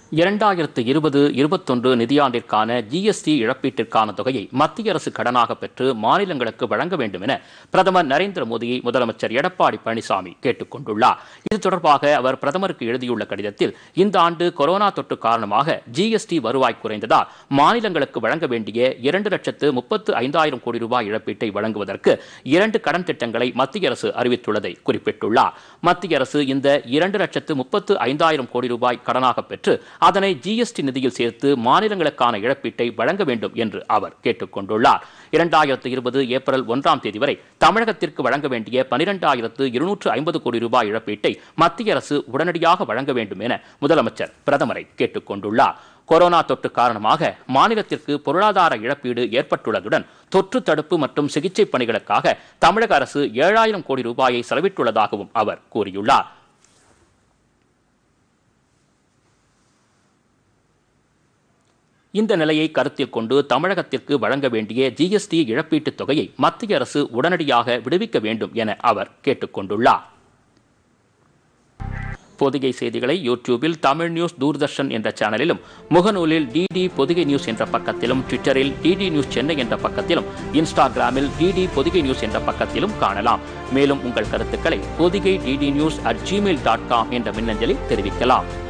இரண்டாயிரத்து இருபது இருபத்தொன்று நிதியாண்டிற்கான ஜிஎஸ்டி இழப்பீட்டிற்கான தொகையை மத்திய அரசு கடனாக பெற்று மாநிலங்களுக்கு வழங்க வேண்டும் என பிரதமர் நரேந்திர மோடியை முதலமைச்சர் எடப்பாடி பழனிசாமி கேட்டுக் கொண்டுள்ளார் இது தொடர்பாக அவர் பிரதமருக்கு எழுதியுள்ள கடிதத்தில் இந்த ஆண்டு கொரோனா தொற்று காரணமாக ஜிஎஸ்டி வருவாய் குறைந்ததால் மாநிலங்களுக்கு வழங்க வேண்டிய இரண்டு லட்சத்து முப்பத்து ஐந்தாயிரம் கோடி ரூபாய் இழப்பீட்டை வழங்குவதற்கு இரண்டு கடன் திட்டங்களை மத்திய அரசு அறிவித்துள்ளதை குறிப்பிட்டுள்ளார் மத்திய அரசு இந்த இரண்டு லட்சத்து முப்பத்து ஐந்தாயிரம் கோடி ரூபாய் கடனாக பெற்று அதனை ஜிஎஸ்டி நிதியில் சேர்த்து மாநிலங்களுக்கான இழப்பீட்டை வழங்க வேண்டும் என்று அவர் கேட்டுக் கொண்டுள்ளார் இரண்டாயிரத்து இருபது ஏப்ரல் ஒன்றாம் தேதி வரை தமிழகத்திற்கு வழங்க வேண்டிய பனிரெண்டாயிரத்து இருநூற்று ஐம்பது கோடி ரூபாய் இழப்பீட்டை மத்திய அரசு உடனடியாக வழங்க வேண்டும் என முதலமைச்சர் பிரதமரை கேட்டுக் கொண்டுள்ளார் கொரோனா தொற்று காரணமாக மாநிலத்திற்கு பொருளாதார இழப்பீடு ஏற்பட்டுள்ளதுடன் தொற்று தடுப்பு மற்றும் சிகிச்சை பணிகளுக்காக தமிழக அரசு ஏழாயிரம் கோடி ரூபாயை செலவிட்டுள்ளதாகவும் அவர் கூறியுள்ளார் இந்த நிலையை கருத்தில் கொண்டு தமிழகத்திற்கு வழங்க வேண்டிய ஜிஎஸ்டி இழப்பீட்டுத் தொகையை மத்திய அரசு உடனடியாக விடுவிக்க வேண்டும் என அவர் கேட்டுக் கொண்டுள்ளார் பொதிகை செய்திகளை யூடியூபில் தமிழ் நியூஸ் தூர்தர்ஷன் என்ற சேனலிலும் முகநூலில் டிடி பொதிகை நியூஸ் என்ற பக்கத்திலும் ட்விட்டரில் டிடி நியூஸ் சென்னை என்ற பக்கத்திலும் இன்ஸ்டாகிராமில் டிடி பொதிகை நியூஸ் என்ற பக்கத்திலும் காணலாம் மேலும் உங்கள் கருத்துக்களை Podhigai DD news at Gmail dot com என்ற மின்னஞ்சலில் தெரிவிக்கலாம்